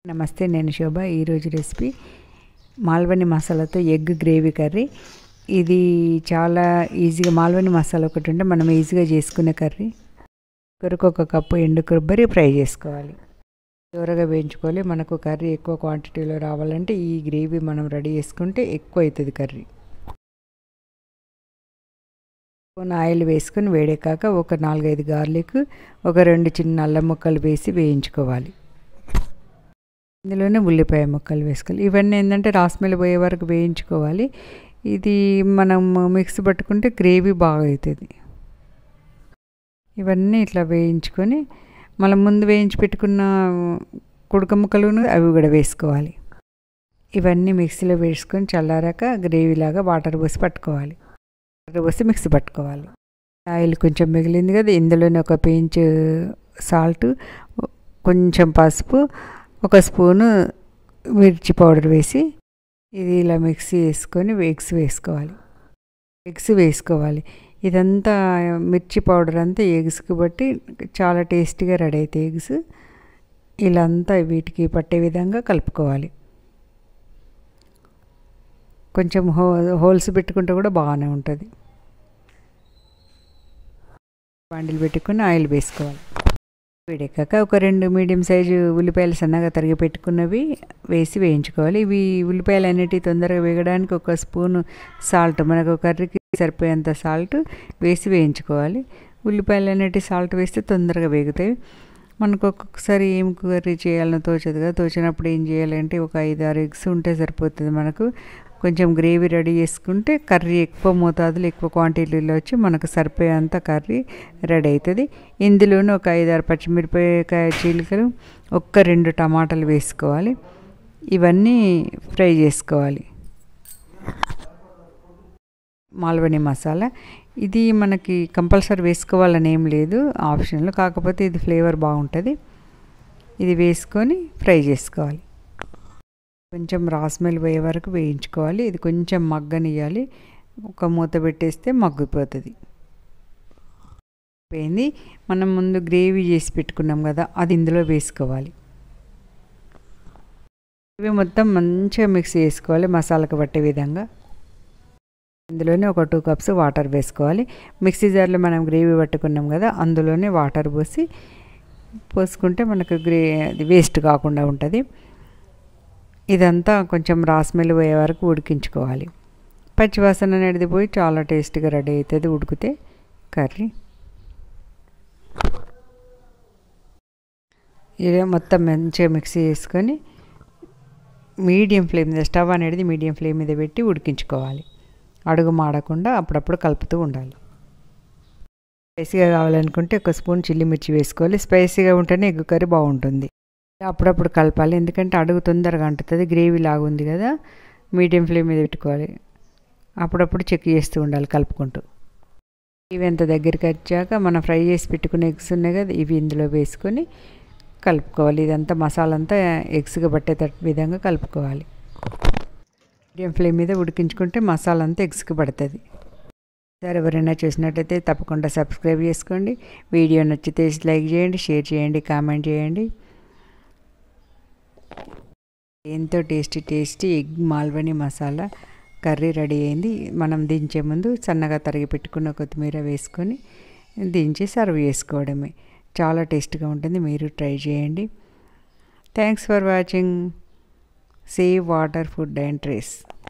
నమస్తే నేను శోభ ఈరోజు రెసిపీ మాల్వని మసాలాతో ఎగ్ గ్రేవీ కర్రీ ఇది చాలా ఈజీగా మాల్వని మసాలా ఒకటి ఉంటే మనం ఈజీగా చేసుకునే కర్రీ కొరకు ఒక కప్పు ఎండు కొబ్బరి ఫ్రై చేసుకోవాలి దూరగా వేయించుకోవాలి మనకు కర్రీ ఎక్కువ క్వాంటిటీలో రావాలంటే ఈ గ్రేవీ మనం రెడీ చేసుకుంటే ఎక్కువ అవుతుంది కర్రీ కొన్ని ఆయిల్ వేసుకొని వేడెక్కాక ఒక నాలుగైదు గార్లిక్ ఒక రెండు చిన్న అల్లం ముక్కలు వేసి వేయించుకోవాలి ఇందులోనే ఉల్లిపాయ ముక్కలు వేసుకోవాలి ఇవన్నీ ఏంటంటే రాస్మెల్ పోయే వరకు వేయించుకోవాలి ఇది మనం మిక్స్ పట్టుకుంటే గ్రేవీ బాగా అవుతుంది ఇవన్నీ ఇట్లా వేయించుకొని మనం ముందు వేయించి పెట్టుకున్న కుడక ముక్కలు అవి కూడా వేసుకోవాలి ఇవన్నీ మిక్సీలో వేసుకొని చల్లారాక గ్రేవీలాగా వాటర్ పోసి పట్టుకోవాలి వాటర్ పోసి మిక్సీ పట్టుకోవాలి ఆయిల్ కొంచెం మిగిలింది కదా ఇందులోనే ఒక పెంచ్ సాల్ట్ కొంచెం పసుపు ఒక స్పూను మిర్చి పౌడర్ వేసి ఇది ఇలా మిక్సీ వేసుకొని ఎగ్స్ వేసుకోవాలి ఎగ్స్ వేసుకోవాలి ఇదంతా మిర్చి పౌడర్ అంతా ఎగ్స్కి బట్టి చాలా టేస్టీగా రెడీ అవుతాయి ఎగ్స్ ఇలా అంతా వీటికి పట్టే విధంగా కలుపుకోవాలి కొంచెం హో హోల్స్ పెట్టుకుంటే కూడా బాగానే ఉంటుంది బాండిల్ పెట్టుకుని ఆయిల్ వేసుకోవాలి వేడెక్కాక ఒక రెండు మీడియం సైజు ఉల్లిపాయలు సన్నగా తరిగి పెట్టుకున్నవి వేసి వేయించుకోవాలి ఇవి ఉల్లిపాయలు అనేటివి తొందరగా వేగడానికి ఒక స్పూను సాల్ట్ మనకు కర్రీకి సరిపోయేంత సాల్ట్ వేసి వేయించుకోవాలి ఉల్లిపాయలు అనేటివి సాల్ట్ వేస్తే తొందరగా వేగుతాయి మనకు ఒక్కొక్కసారి ఏం కర్రీ చేయాలనో తోచదు కదా తోచినప్పుడు ఏం చేయాలంటే ఒక ఐదు ఆరు ఎగ్స్ ఉంటే సరిపోతుంది మనకు కొంచెం గ్రేవీ రెడీ చేసుకుంటే కర్రీ ఎక్కువ మోతాదులో ఎక్కువ క్వాంటిటీలో వచ్చి మనకు సరిపోయేంత కర్రీ రెడీ అవుతుంది ఇందులోనే ఒక ఐదు ఆరు పచ్చిమిరపకాయ చీలికలు ఒక్క రెండు టమాటాలు వేసుకోవాలి ఇవన్నీ ఫ్రై చేసుకోవాలి మాల్వని మసాలా ఇది మనకి కంపల్సరీ వేసుకోవాలని ఏం లేదు ఆప్షన్లో కాకపోతే ఇది ఫ్లేవర్ బాగుంటుంది ఇది వేసుకొని ఫ్రై చేసుకోవాలి కొంచెం రాస్మెల్ పోయే వరకు వేయించుకోవాలి ఇది కొంచెం మగ్గనియాలి ఒక మూత పెట్టేస్తే మగ్గిపోతుంది పోయింది మనం ముందు గ్రేవీ చేసి పెట్టుకున్నాం కదా అది ఇందులో వేసుకోవాలి ఇవి మొత్తం మంచిగా మిక్స్ చేసుకోవాలి మసాలాకు పట్టే విధంగా ఇందులోనే ఒక టూ కప్స్ వాటర్ వేసుకోవాలి మిక్సీ జార్లో మనం గ్రేవీ పట్టుకున్నాం కదా అందులోనే వాటర్ పోసి పోసుకుంటే మనకు గ్రే అది వేస్ట్ కాకుండా ఉంటుంది ఇదంతా కొంచెం రాస్మెల్ పోయే వరకు ఉడికించుకోవాలి పచ్చివాసన అనేది పోయి చాలా టేస్ట్గా రెడీ అవుతుంది ఉడికితే కర్రీ ఇది మొత్తం మంచిగా మిక్సీ చేసుకొని మీడియం ఫ్లేమ్ మీద స్టవ్ అనేది మీడియం ఫ్లేమ్ మీద పెట్టి ఉడికించుకోవాలి అడుగు మాడకుండా అప్పుడప్పుడు కలుపుతూ ఉండాలి స్పైసీగా కావాలనుకుంటే ఒక స్పూన్ చిల్లి మిర్చి వేసుకోవాలి స్పైసీగా ఉంటేనే ఎగ్ కర్రీ బాగుంటుంది అప్పుడప్పుడు కలపాలి ఎందుకంటే అడుగు తొందరగా అంటుతుంది గ్రేవీ లాగా ఉంది కదా మీడియం ఫ్లేమ్ మీద పెట్టుకోవాలి అప్పుడప్పుడు చెక్ చేస్తూ ఉండాలి కలుపుకుంటూ ఇవి ఎంత దగ్గరికి వచ్చాక మనం ఫ్రై చేసి పెట్టుకున్న ఎగ్స్ ఉన్నాయి కదా ఇవి ఇందులో వేసుకొని కలుపుకోవాలి ఇదంతా మసాలా అంతా ఎగ్స్గా పట్టేటట్టు విధంగా కలుపుకోవాలి మీడియం ఫ్లేమ్ మీద ఉడికించుకుంటే మసాలా అంతా ఎగ్స్కి పడుతుంది సరే ఎవరైనా చూసినట్టయితే తప్పకుండా సబ్స్క్రైబ్ చేసుకోండి వీడియో నచ్చితే లైక్ చేయండి షేర్ చేయండి కామెంట్ చేయండి ఎంతో tasty tasty egg Malvani masala curry ready అయింది మనం దించే ముందు సన్నగా తరిగి పెట్టుకున్న కొత్తిమీర వేసుకొని దించి సర్వ్ చేసుకోవడమే చాలా టేస్ట్గా ఉంటుంది మీరు ట్రై చేయండి thanks for watching save water food and trace